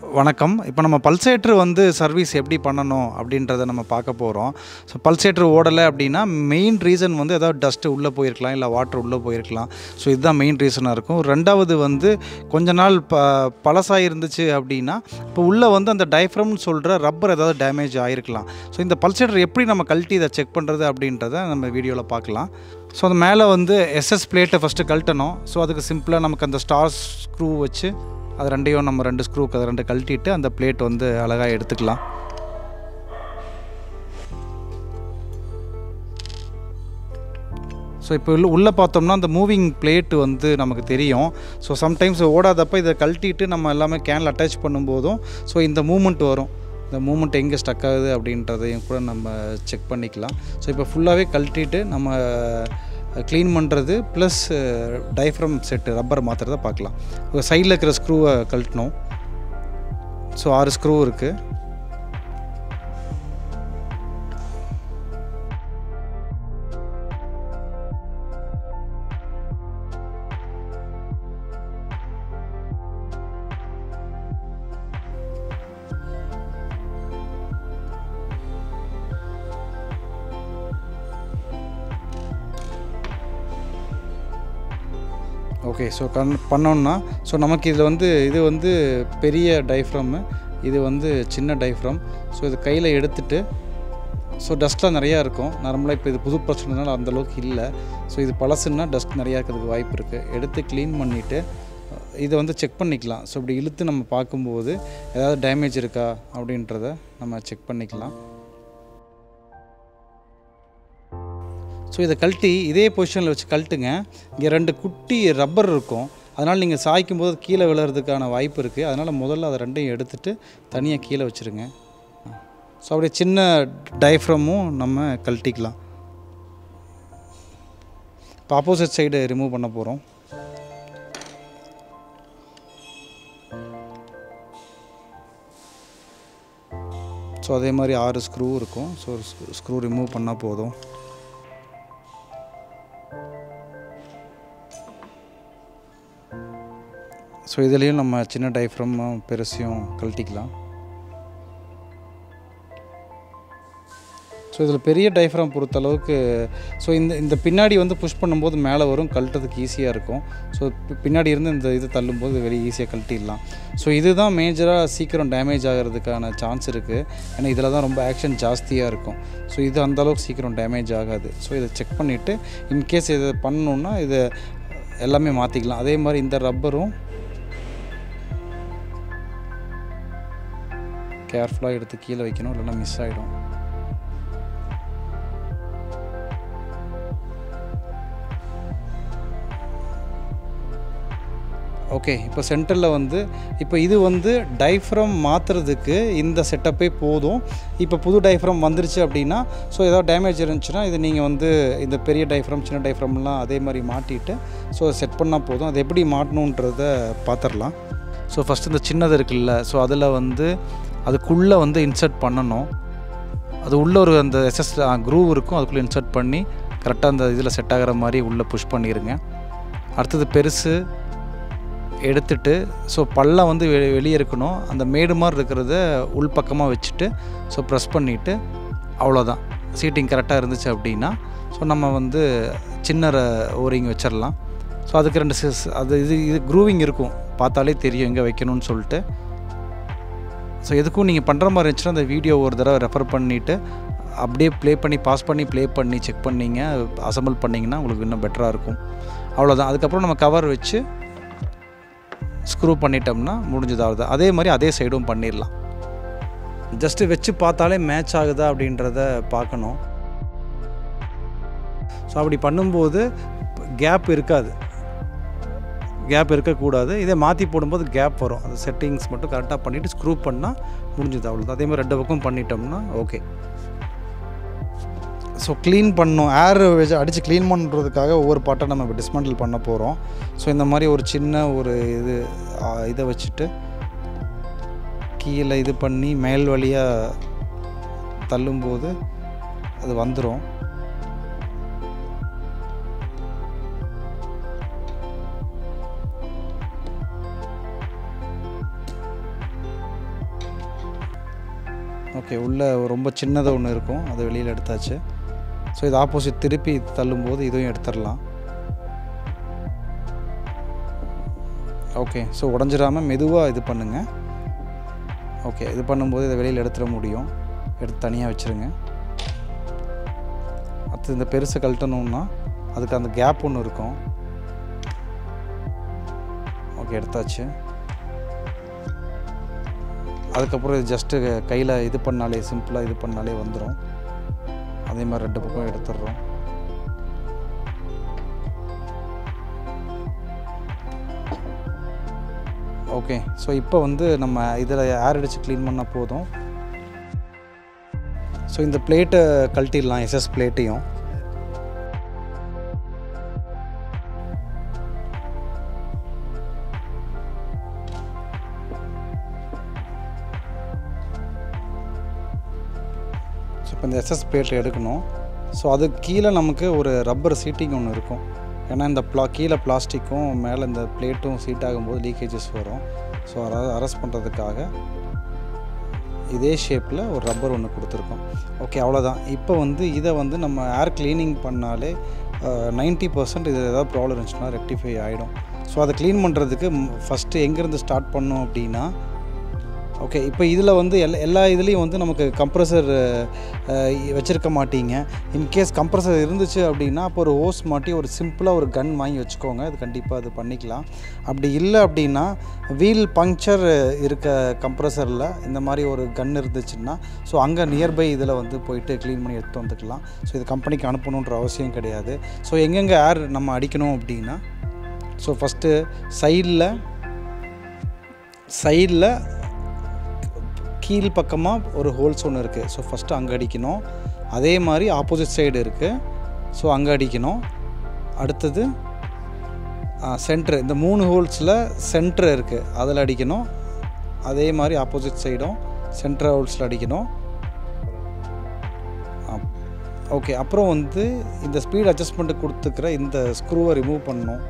வணக்கம் இப்போ நம்ம பல்சேட்ரு வந்து சர்வீஸ் எப்படி பண்ணணும் அப்படின்றத நம்ம பார்க்க போகிறோம் ஸோ பல்சேட்ரு ஓடலை அப்படின்னா மெயின் ரீசன் வந்து ஏதாவது டஸ்ட்டு உள்ளே போயிருக்கலாம் இல்லை வாட்டர் உள்ளே போயிருக்கலாம் ஸோ இதுதான் மெயின் ரீசனாக இருக்கும் ரெண்டாவது வந்து கொஞ்ச நாள் ப பழசாக இருந்துச்சு அப்படின்னா இப்போ உள்ளே வந்து அந்த டயஃப்ரம்னு சொல்கிற ரப்பர் ஏதாவது டேமேஜ் ஆகிருக்கலாம் ஸோ இந்த பல்சேட்டர் எப்படி நம்ம கழட்டி இதை செக் பண்ணுறது அப்படின்றத நம்ம வீடியோவில் பார்க்கலாம் ஸோ அது மேலே வந்து எஸ்எஸ் பிளேட்டை ஃபஸ்ட்டு கழட்டணும் ஸோ அதுக்கு சிம்பிளாக நமக்கு அந்த ஸ்டார் ஸ்க்ரூ வச்சு அது ரெண்டையும் நம்ம ரெண்டு ஸ்க்ரூக்கு அதை ரெண்டு கழட்டிட்டு அந்த பிளேட் வந்து அழகாக எடுத்துக்கலாம் ஸோ இப்போ உள்ள உள்ளே பார்த்தோம்னா அந்த மூவிங் பிளேட்டு வந்து நமக்கு தெரியும் ஸோ சம்டைம்ஸ் ஓடாதப்போ இதை கழட்டிட்டு நம்ம எல்லாமே கேனில் அட்டாச் பண்ணும்போதும் ஸோ இந்த மூமெண்ட் வரும் இந்த மூமெண்ட் எங்கே ஸ்டக் ஆகுது அப்படின்றதையும் கூட நம்ம செக் பண்ணிக்கலாம் ஸோ இப்போ ஃபுல்லாகவே கழட்டிட்டு நம்ம க்ளீன் பண்ணுறது ப்ளஸ் டைஃப்ரம் செட்டு ரப்பர் மாத்திரத்தை பார்க்கலாம் சைடில் இருக்கிற ஸ்க்ரூவை கழட்டணும் ஸோ ஆறு ஸ்க்ரூ இருக்குது ஓகே ஸோ கண் பண்ணோன்னா ஸோ நமக்கு இதில் வந்து இது வந்து பெரிய டைஃப்ரம்மு இது வந்து சின்ன டைஃப்ரம் ஸோ இது கையில் எடுத்துட்டு ஸோ டஸ்ட்லாம் நிறையா இருக்கும் நார்மலாக இப்போ இது புது பிரச்சனைனால அந்தளவுக்கு இல்லை ஸோ இது பழசுன்னா டஸ்ட் நிறையா இருக்கிறதுக்கு வாய்ப்பு இருக்குது எடுத்து க்ளீன் பண்ணிவிட்டு இதை வந்து செக் பண்ணிக்கலாம் ஸோ இப்படி இழுத்து நம்ம பார்க்கும்போது ஏதாவது டேமேஜ் இருக்கா அப்படின்றத நம்ம செக் பண்ணிக்கலாம் ஸோ இதை கழட்டி இதே பொசிஷனில் வச்சு கழட்டுங்க இங்கே ரெண்டு குட்டி ரப்பர் இருக்கும் அதனால் நீங்கள் சாய்க்கும் போது கீழே விழுறதுக்கான வாய்ப்பு இருக்குது அதனால் முதல்ல அதை ரெண்டையும் எடுத்துகிட்டு தனியாக கீழே வச்சுருங்க ஸோ அப்படியே சின்ன டைஃப்ரமும் நம்ம கழட்டிக்கலாம் இப்போ ஆப்போசிட் சைடு ரிமூவ் பண்ண போகிறோம் ஸோ அதே மாதிரி ஆறு ஸ்க்ரூ இருக்கும் ஸோ ஸ்க்ரூ ரிமூவ் பண்ணால் போதும் ஸோ இதுலேயும் நம்ம சின்ன டைஃப்ரமும் பெருசையும் கழட்டிக்கலாம் ஸோ இதில் பெரிய டைஃப்ரம் பொறுத்த அளவுக்கு ஸோ இந்த இந்த பின்னாடி வந்து புஷ் பண்ணும்போது மேலே வரும் கழட்டதுக்கு ஈஸியாக இருக்கும் ஸோ பின்னாடி இருந்து இந்த இது தள்ளும்போது வெளியே ஈஸியாக கழட்டிடலாம் ஸோ இதுதான் மேஜராக சீக்கிரம் டேமேஜ் ஆகிறதுக்கான சான்ஸ் இருக்குது ஏன்னா இதில் தான் ரொம்ப ஆக்ஷன் ஜாஸ்தியாக இருக்கும் ஸோ இது அந்தளவுக்கு சீக்கிரம் டேமேஜ் ஆகாது ஸோ இதை செக் பண்ணிவிட்டு இன்கேஸ் இதை பண்ணணுன்னா இதை எல்லாமே மாற்றிக்கலாம் அதே மாதிரி இந்த ரப்பரும் கேர்ஃபுல்லாக எடுத்து கீழே வைக்கணும் இல்லைன்னா மிஸ் ஆகிடும் ஓகே இப்போ சென்டரில் வந்து இப்போ இது வந்து டைஃப்ரம் மாற்றுறதுக்கு இந்த செட்டப்பே போதும் இப்போ புது டைஃப்ரம் வந்துருச்சு அப்படின்னா ஸோ ஏதாவது டேமேஜ் இருந்துச்சுன்னா இது நீங்கள் வந்து இந்த பெரிய டைஃப்ரம் சின்ன டைஃப்ரம்லாம் அதே மாதிரி மாட்டிட்டு ஸோ செட் பண்ணால் போதும் அது எப்படி மாட்டணுன்றத பார்த்துடலாம் ஸோ ஃபஸ்ட்டு இந்த சின்னது இருக்குல்ல ஸோ அதில் வந்து அதுக்குள்ளே வந்து இன்சர்ட் பண்ணணும் அது உள்ளே ஒரு அந்த எஸ்எஸ் க்ரூவ் இருக்கும் அதுக்குள்ளே இன்சர்ட் பண்ணி கரெக்டாக அந்த இதில் செட் ஆகிற மாதிரி உள்ளே புஷ் பண்ணிடுங்க அடுத்தது பெருசு எடுத்துட்டு ஸோ பள்ளம் வந்து வெ வெளியே இருக்கணும் அந்த மேடு மாதிரி இருக்கிறத உள்பக்கமாக வச்சுட்டு ஸோ ப்ரெஸ் பண்ணிவிட்டு அவ்வளோதான் சீட்டிங் கரெக்டாக இருந்துச்சு அப்படின்னா ஸோ நம்ம வந்து சின்ன ஓரிங் வச்சிடலாம் ஸோ அதுக்கு ரெண்டு சிஸ் அது இது இது க்ரூவிங் இருக்கும் பார்த்தாலே தெரியும் எங்கே வைக்கணும்னு சொல்லிட்டு ஸோ எதுக்கும் நீங்கள் பண்ணுற மாதிரி இருந்துச்சுன்னா அந்த வீடியோ ஒரு தடவை ரெஃபர் பண்ணிவிட்டு அப்படியே ப்ளே பண்ணி பாஸ் பண்ணி ப்ளே பண்ணி செக் பண்ணிங்க அசம்பிள் பண்ணிங்கன்னா உங்களுக்கு இன்னும் பெட்டராக இருக்கும் அவ்வளோதான் அதுக்கப்புறம் நம்ம கவர் வச்சு ஸ்க்ரூ பண்ணிட்டோம்னா முடிஞ்சதாவது அதே மாதிரி அதே சைடும் பண்ணிடலாம் ஜஸ்ட்டு வச்சு பார்த்தாலே மேட்ச் ஆகுதா அப்படின்றத பார்க்கணும் ஸோ அப்படி பண்ணும்போது கேப் இருக்காது கேப் இருக்கக்கூடாது இதை மாற்றி போடும்போது கேப் வரும் அந்த செட்டிங்ஸ் மட்டும் கரெக்டாக பண்ணிவிட்டு ஸ்க்ரூ பண்ணால் முடிஞ்சது அவ்வளோதான் அதே மாதிரி ரெண்டு பக்கம் பண்ணிட்டோம்னா ஓகே ஸோ க்ளீன் பண்ணணும் ஏர் வச்சு அடித்து க்ளீன் பண்ணுறதுக்காக ஒவ்வொரு பாட்டை நம்ம இப்போ டிஸ்மெண்டில் பண்ண போகிறோம் ஸோ இந்த மாதிரி ஒரு சின்ன ஒரு இது இதை வச்சுட்டு கீழே இது பண்ணி மேல் வழியாக தள்ளும்போது அது வந்துடும் ஓகே உள்ளே ரொம்ப சின்னதாக ஒன்று இருக்கும் அது வெளியில் எடுத்தாச்சு ஸோ இது ஆப்போசிட் திருப்பி தள்ளும்போது இதுவும் எடுத்துடலாம் ஓகே ஸோ உடஞ்சிடாமல் மெதுவாக இது பண்ணுங்கள் ஓகே இது பண்ணும்போது இதை வெளியில் எடுத்துட முடியும் எடுத்து தனியாக வச்சுருங்க அடுத்து இந்த பெருசை கழட்டணும்னா அதுக்கு அந்த கேப் ஒன்று இருக்கும் ஓகே எடுத்தாச்சு அதுக்கப்புறம் இது ஜஸ்ட்டு கையில் இது பண்ணாலே சிம்பிளாக இது பண்ணாலே வந்துடும் அதே மாதிரி ரெண்டு பக்கம் எடுத்துடுறோம் ஓகே ஸோ இப்போ வந்து நம்ம இதில் ஏர் அடித்து க்ளீன் பண்ணால் போதும் ஸோ இந்த பிளேட்டை கழட்டிடலாம் எஸ்எஸ் பிளேட்டையும் ஸோ இப்போ இந்த எஸ்எஸ் பிளேட் எடுக்கணும் ஸோ அது கீழே நமக்கு ஒரு ரப்பர் சீட்டிங் ஒன்று இருக்கும் ஏன்னா இந்த ப்ளா கீழே பிளாஸ்டிக்கும் மேலே இந்த பிளேட்டும் சீட் ஆகும்போது லீக்கேஜஸ் வரும் ஸோ அதாவது அரெஸ்ட் பண்ணுறதுக்காக இதே ஷேப்பில் ஒரு ரப்பர் ஒன்று கொடுத்துருக்கோம் ஓகே அவ்வளோதான் இப்போ வந்து இதை வந்து நம்ம ஏர் க்ளீனிங் பண்ணாலே நைன்ட்டி பர்சன்ட் இது ஏதாவது ப்ராப்ளம் இருந்துச்சுன்னா ரெக்டிஃபை ஆகிடும் ஸோ அதை க்ளீன் பண்ணுறதுக்கு ஃபஸ்ட்டு எங்கேருந்து ஸ்டார்ட் பண்ணோம் அப்படின்னா ஓகே இப்போ இதில் வந்து எல்லா எல்லா இதுலேயும் வந்து நமக்கு கம்ப்ரஸர் வச்சுருக்க மாட்டீங்க இன்கேஸ் கம்ப்ரஸர் இருந்துச்சு அப்படின்னா அப்போ ஒரு ஹோஸ் மாட்டி ஒரு சிம்பிளாக ஒரு கன் வாங்கி வச்சுக்கோங்க அது கண்டிப்பாக அது பண்ணிக்கலாம் அப்படி இல்லை அப்படின்னா வீல் பங்க்சர் இருக்க கம்ப்ரஸரில் இந்த மாதிரி ஒரு கன் இருந்துச்சுன்னா ஸோ அங்கே நியர்பை இதில் வந்து போயிட்டு க்ளீன் பண்ணி எடுத்து வந்துக்கலாம் ஸோ இது கம்பெனிக்கு அனுப்பணுன்ற அவசியம் கிடையாது ஸோ எங்கெங்கே ஏர் நம்ம அடிக்கணும் அப்படின்னா ஸோ ஃபஸ்ட்டு சைடில் சைடில் கீழ் பக்கமாக ஒரு ஹோல்ஸ் ஒன்று இருக்குது ஸோ ஃபஸ்ட்டு அங்கே அடிக்கணும் அதே மாதிரி ஆப்போசிட் சைடு இருக்குது ஸோ அங்கே அடிக்கணும் அடுத்தது சென்ட்ரு இந்த மூணு ஹோல்ஸில் சென்ட்ரு இருக்குது அதில் அடிக்கணும் அதே மாதிரி ஆப்போசிட் சைடும் சென்ட்ரு ஹோல்ஸில் அடிக்கணும் ஓகே அப்புறம் வந்து இந்த ஸ்பீட் அட்ஜஸ்ட்மெண்ட்டு கொடுத்துக்கிற இந்த ஸ்க்ரூவை ரிமூவ் பண்ணணும்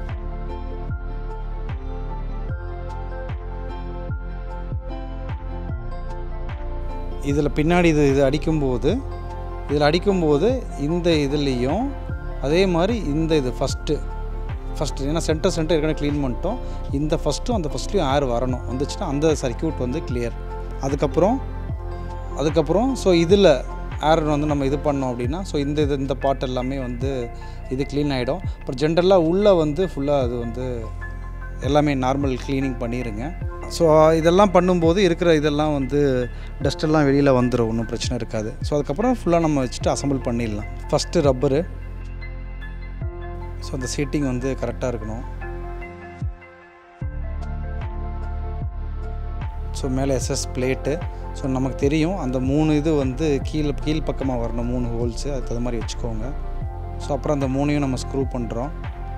இதில் பின்னாடி இது இது அடிக்கும்போது இதில் அடிக்கும்போது இந்த இதுலேயும் அதே மாதிரி இந்த இது ஃபஸ்ட்டு ஃபஸ்ட்டு ஏன்னா சென்டர் சென்டர் ஏற்கனவே க்ளீன் பண்ணிட்டோம் இந்த ஃபஸ்ட்டும் அந்த ஃபஸ்ட்லேயும் ஏர் வரணும் வந்துச்சுன்னா அந்த சர்க்கியூட் வந்து கிளியர் அதுக்கப்புறம் அதுக்கப்புறம் ஸோ இதில் ஏர் வந்து நம்ம இது பண்ணோம் அப்படின்னா ஸோ இந்த இது இந்த பாட் எல்லாமே வந்து இது க்ளீன் ஆகிடும் அப்புறம் ஜென்ரலாக உள்ளே வந்து ஃபுல்லாக அது வந்து எல்லாமே நார்மல் க்ளீனிங் பண்ணிடுங்க ஸோ இதெல்லாம் பண்ணும்போது இருக்கிற இதெல்லாம் வந்து டஸ்ட்டெல்லாம் வெளியில் வந்துடும் ஒன்றும் பிரச்சனை இருக்காது ஸோ அதுக்கப்புறம் ஃபுல்லாக நம்ம வச்சுட்டு அசம்பிள் பண்ணிடலாம் ஃபஸ்ட்டு ரப்பரு ஸோ அந்த சீட்டிங் வந்து கரெக்டாக இருக்கணும் ஸோ மேலே எஸ்எஸ் பிளேட்டு ஸோ நமக்கு தெரியும் அந்த மூணு இது வந்து கீழே கீழ் பக்கமாக வரணும் மூணு ஹோல்ஸு அதுக்கு தகுந்த மாதிரி வச்சுக்கோங்க ஸோ அப்புறம் அந்த மூணையும் நம்ம ஸ்க்ரூ பண்ணுறோம்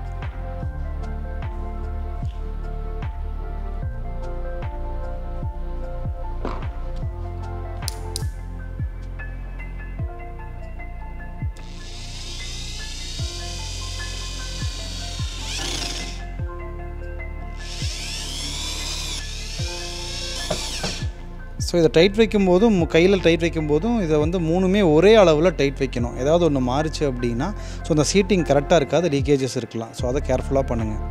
ஸோ இதை டைட் வைக்கும்போதும் கையில் டைட் வைக்கும்போதும் இதை வந்து மூணுமே ஒரே அளவில் டைட் வைக்கணும் ஏதாவது ஒன்று மாறிச்சு அப்படின்னா ஸோ அந்த சீட்டிங் கரெக்டாக இருக்காது லீக்கேஜஸ் இருக்கலாம் ஸோ அதை கேர்ஃபுல்லாக பண்ணுங்கள்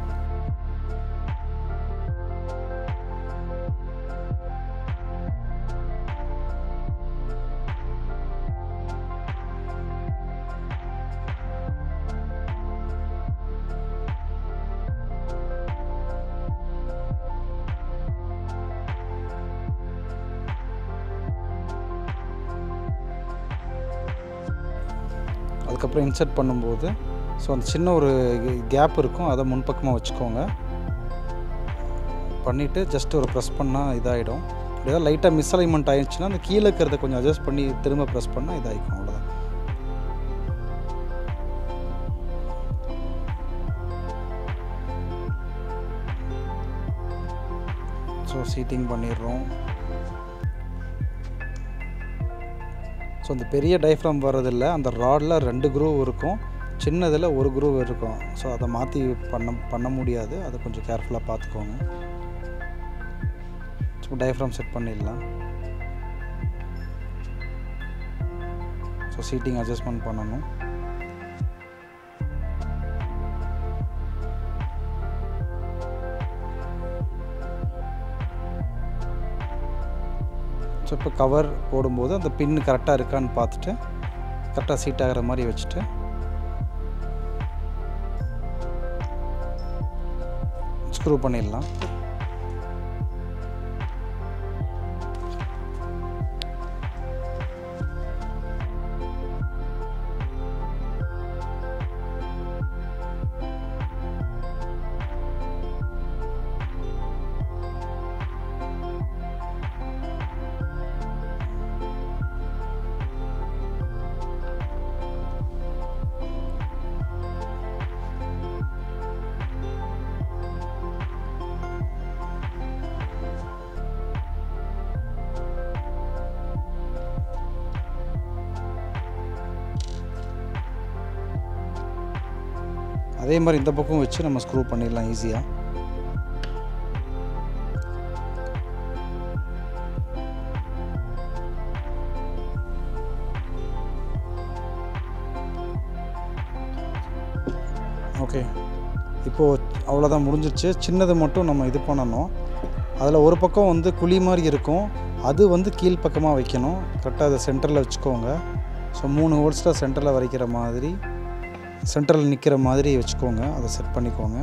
அதுக்கப்புறம் இன்சர்ட் பண்ணும்போது ஸோ அந்த சின்ன ஒரு கேப் இருக்கும் அதை முன்பக்கமாக வச்சுக்கோங்க பண்ணிவிட்டு ஜஸ்ட் ஒரு ப்ரெஸ் பண்ணால் இதாகிடும் அப்படி ஏதாவது லைட்டாக மிஸ் அலைன்மெண்ட் ஆயிடுச்சுன்னா அந்த கீழே இருக்கிறத கொஞ்சம் அட்ஜஸ்ட் பண்ணி திரும்ப ப்ரெஸ் பண்ணால் இதாகிக்கும் அவ்வளோதான் ஸோ சீட்டிங் பண்ணிடுறோம் ஸோ அந்த பெரிய டைஃப்ராம் வர்றதில்ல அந்த ராடில் ரெண்டு குரூவ் இருக்கும் சின்னதில் ஒரு குரூவ் இருக்கும் ஸோ அதை மாற்றி பண்ண பண்ண முடியாது அதை கொஞ்சம் கேர்ஃபுல்லாக பார்த்துக்கோங்க ஸோ டைஃப்ராம் செட் பண்ணிடலாம் ஸோ சீட்டிங் அட்ஜஸ்ட்மெண்ட் பண்ணணும் ஸோ இப்போ கவர் போடும்போது அந்த பின்னு கரெக்டாக இருக்கான்னு பார்த்துட்டு கரெக்டாக சீட் ஆகிற மாதிரி வச்சுட்டு ஸ்க்ரூ பண்ணிடலாம் அதே மாதிரி இந்த பக்கம் வச்சு நம்ம ஸ்க்ரூ பண்ணிடலாம் ஈஸியாக ஓகே இப்போது அவ்வளோதான் முடிஞ்சிருச்சு சின்னது மட்டும் நம்ம இது பண்ணணும் அதில் ஒரு பக்கம் வந்து குழி மாதிரி இருக்கும் அது வந்து கீழ்ப்பக்கமாக வைக்கணும் கரெக்டாக அதை சென்டரில் வச்சுக்கோங்க ஸோ மூணு ஹோல்ஸில் சென்டரில் வரைக்கிற மாதிரி சென்டரில் நிற்கிற மாதிரி வச்சுக்கோங்க அதை செட் பண்ணிக்கோங்க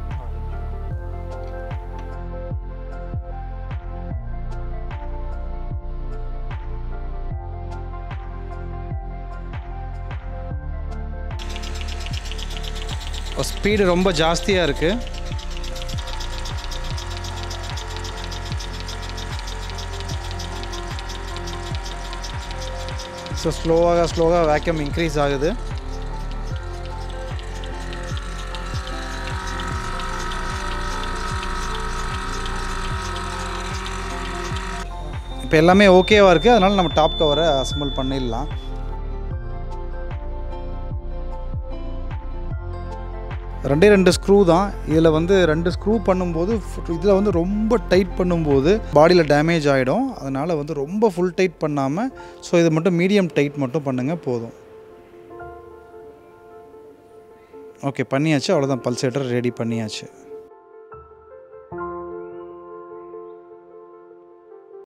ஸ்பீடு ரொம்ப ஜாஸ்தியாக இருக்குது ஸோ ஸ்லோவாக ஸ்லோவாக வேக்யூம் இன்க்ரீஸ் ஆகுது இப்போ எல்லாமே ஓகேவாக இருக்குது அதனால் நம்ம டாப் கவரை அசம்பிள் பண்ணிடலாம் ரெண்டே ரெண்டு ஸ்க்ரூ தான் இதில் வந்து ரெண்டு ஸ்க்ரூ பண்ணும்போது இதில் வந்து ரொம்ப டைட் பண்ணும்போது பாடியில் டேமேஜ் ஆகிடும் அதனால் வந்து ரொம்ப ஃபுல் டைட் பண்ணாமல் ஸோ இது மட்டும் மீடியம் டைட் மட்டும் பண்ணுங்கள் போதும் ஓகே பண்ணியாச்சு அவ்வளோதான் பல்சேட்டர் ரெடி பண்ணியாச்சு